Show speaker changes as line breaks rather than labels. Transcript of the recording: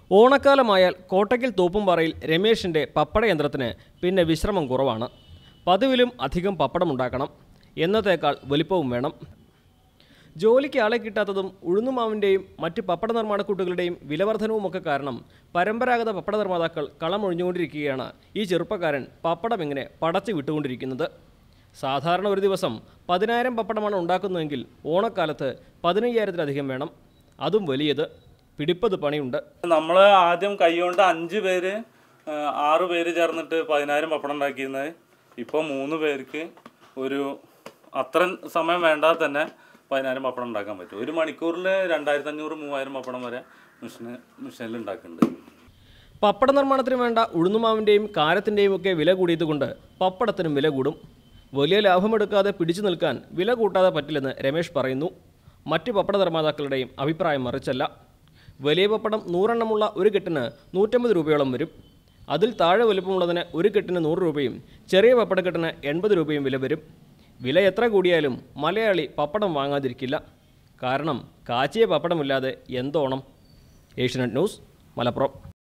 ഓണക്കാലമായാൽ കോട്ടയ്ക്കൽ തോപ്പുംപാറയിൽ രമേശിൻ്റെ പപ്പടയന്ത്രത്തിന് പിന്നെ വിശ്രമം കുറവാണ് പതിവിലും അധികം പപ്പടമുണ്ടാക്കണം എന്നത്തേക്കാൾ വലിപ്പവും വേണം ജോലിക്ക് ആളെ കിട്ടാത്തതും ഉഴുന്നുമാവിൻ്റെയും മറ്റ് പപ്പട നിർമ്മാണക്കൂട്ടുകളുടെയും വിലവർധനവുമൊക്കെ കാരണം പരമ്പരാഗത പപ്പട നിർമ്മാതാക്കൾ കളമൊഴിഞ്ഞുകൊണ്ടിരിക്കുകയാണ് ഈ ചെറുപ്പക്കാരൻ പപ്പടം ഇങ്ങനെ പടച്ചു വിട്ടുകൊണ്ടിരിക്കുന്നത് സാധാരണ ഒരു ദിവസം പതിനായിരം പപ്പടമാണ് ഉണ്ടാക്കുന്നതെങ്കിൽ ഓണക്കാലത്ത് പതിനയ്യായിരത്തിലധികം വേണം അതും വലിയത് പിടിപ്പത് പണിയുണ്ട്
നമ്മൾ ആദ്യം കൈകൊണ്ട് അഞ്ച് പേര് ആ, ആറ് പേര് ചേർന്നിട്ട് പതിനായിരം പപ്പടം ഉണ്ടാക്കിയിരുന്നത് ഇപ്പോൾ മൂന്ന് പേർക്ക് ഒരു അത്ര സമയം വേണ്ടാതെ തന്നെ പതിനായിരം പപ്പടം ഉണ്ടാക്കാൻ പറ്റും ഒരു മണിക്കൂറിൽ രണ്ടായിരത്തി അഞ്ഞൂറ് മൂവായിരം പപ്പടം വരെ മിഷന് മിഷനിൽ ഉണ്ടാക്കുന്നുണ്ട്
പപ്പട നിർമ്മാണത്തിന് വേണ്ട ഉഴുന്നുമാവിൻ്റെയും കാരത്തിൻ്റെയും ഒക്കെ വില കൂടിയതുകൊണ്ട് പപ്പടത്തിനും വില കൂടും വലിയ ലാഭമെടുക്കാതെ പിടിച്ചു നിൽക്കാൻ വില കൂട്ടാതെ പറ്റില്ലെന്ന് രമേശ് പറയുന്നു മറ്റ് പപ്പട നിർമ്മാതാക്കളുടെയും അഭിപ്രായം മറിച്ചല്ല വലിയ പപ്പടം നൂറെണ്ണമുള്ള ഒരു കെട്ടിന് നൂറ്റമ്പത് രൂപയോളം വരും അതിൽ താഴെ വലുപ്പമുള്ളതിന് ഒരു കെട്ടിന് നൂറ് രൂപയും ചെറിയ പപ്പടക്കെട്ടിന് എൺപത് രൂപയും വില വരും വില എത്ര കൂടിയാലും മലയാളി പപ്പടം വാങ്ങാതിരിക്കില്ല കാരണം കാച്ചിയ പപ്പടമില്ലാതെ എന്തോണം ഏഷ്യനെറ്റ് ന്യൂസ് മലപ്പുറം